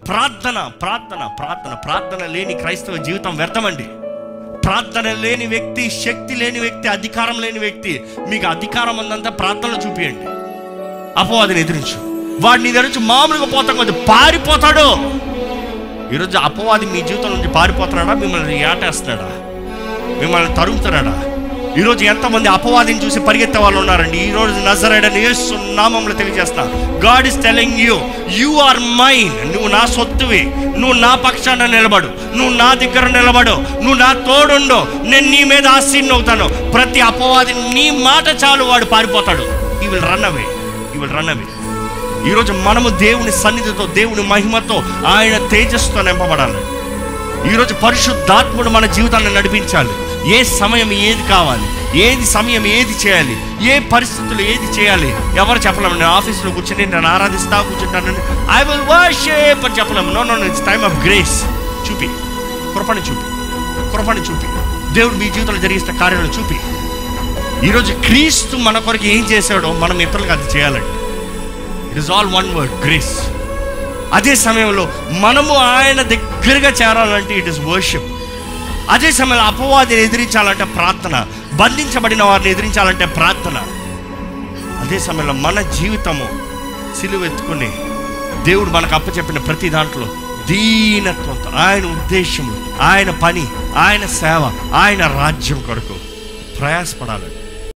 ప్రార్థన ప్రార్థన ప్రార్థన ప్రార్థన లేని క్రైస్తవ జీవితం వ్యర్థమండి ప్రార్థన లేని వ్యక్తి శక్తి లేని వ్యక్తి అధికారం లేని వ్యక్తి మీకు అధికారం ఉందంతా ప్రార్థనలో చూపియండి అపవాదిని ఎదిరించు వాడిని ఎదిరించి మామూలుగా పోతాం కొద్ది పారిపోతాడు ఈరోజు అపవాది మీ జీవితం నుంచి పారిపోతున్నాడా మిమ్మల్ని ఏటేస్తున్నాడా మిమ్మల్ని తరుగుతున్నాడా ఈరోజు ఎంతమంది అపవాదిని చూసి పరిగెత్తే వాళ్ళు ఉన్నారండి ఈ రోజు నజరైడని యేసు నామంలో తెలియజేస్తా God is telling you you are mine నువ్వు నా సొత్తువి నువ్వు నా పక్షాన నిలబడు నువ్వు నా దగ్గర నిలబడు నువ్వు నా తోడుండు నేను నీ మీద ఆశీన్ అవుతాను ప్రతి అపవాది నీ మాట చాలు వాడు పారిపోతాడు ఈ విల్ రన్ అవే ఈ విల్ రన్ అవే ఈరోజు మనము దేవుని సన్నిధితో దేవుని మహిమతో ఆయన తేజస్సుతో నింపబడాలి ఈరోజు పరిశుద్ధాత్ముడు మన జీవితాన్ని నడిపించాలి ఏ సమయం ఏది కావాలి ఏది సమయం ఏది చేయాలి ఏ పరిస్థితులు ఏది చేయాలి ఎవరు చెప్పలేము నేను ఆఫీస్లో కూర్చొని నేను ఆరాధిస్తా కూర్చుంటానని ఐ విల్ వర్షిప్ అని చెప్పలేము no no it's time of grace చూపి కృపని చూపి కృపని చూపి దేవుడు మీ జీవితంలో జరిగిస్తున్న కార్యాలను చూపి ఈరోజు క్రీస్తు మన కొరకు ఏం చేశాడో మనం ఇతరులకు అది చేయాలండి it is all one word grace అదే సమయంలో మనము ఆయన దగ్గరగా చేరాలంటే ఇట్ ఇస్ వర్షిప్ అదే సమయంలో అపవాదిని ఎదిరించాలంటే ప్రార్థన బంధించబడిన వారిని ఎదిరించాలంటే ప్రార్థన అదే సమయంలో మన జీవితము సిలువెత్తుకుని దేవుడు మనకు అప్పచెప్పిన ప్రతి దాంట్లో దీనత్వంతో ఆయన ఉద్దేశములు ఆయన పని ఆయన సేవ ఆయన రాజ్యం కొరకు ప్రయాసపడాలండి